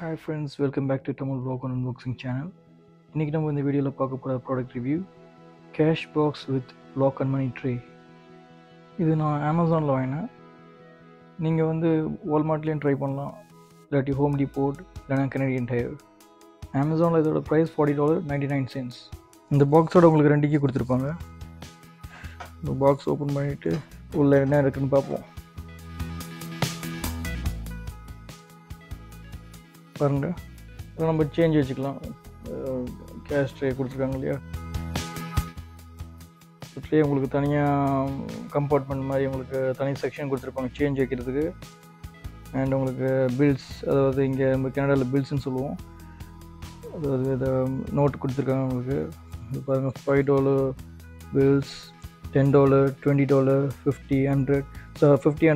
hi friends welcome back to Tamil vlog and unboxing channel இன்றைக்கி நம்ம இந்த வீடியோவில் பார்க்க போகிற product review cash box with lock and money tray இது நான் அமேசானில் வாங்கினேன் நீங்கள் வந்து வால்மார்ட்லேயும் ட்ரை பண்ணலாம் இல்லாட்டி ஹோம் டிபோர்ட் இல்லைனா கனடியன் டயர் அமேசானில் இதோட price forty dollar ninety nine cents இந்த பாக்ஸோட உங்களுக்கு ரெண்டு கீ கொடுத்துருப்பாங்க இந்த பாக்ஸ் ஓப்பன் பண்ணிவிட்டு உள்ளே என்ன இருக்குன்னு பார்ப்போம் பாருங்க இதில் நம்ம சேஞ்ச் வச்சுக்கலாம் கேஷ் ட்ரே கொடுத்துருக்காங்க இல்லையா ட்ரே உங்களுக்கு தனியாக கம்பார்ட்மெண்ட் மாதிரி உங்களுக்கு தனி செக்ஷன் கொடுத்துருப்பாங்க சேஞ்ச் வைக்கிறதுக்கு அண்ட் உங்களுக்கு பில்ஸ் அதாவது இங்கே நம்ம கனடாவில் பில்ஸ்னு சொல்லுவோம் அதாவது இதை நோட் கொடுத்துருக்காங்க உங்களுக்கு இது பாருங்கள் five dollar bills ten dollar twenty dollar fifty hundred so fifty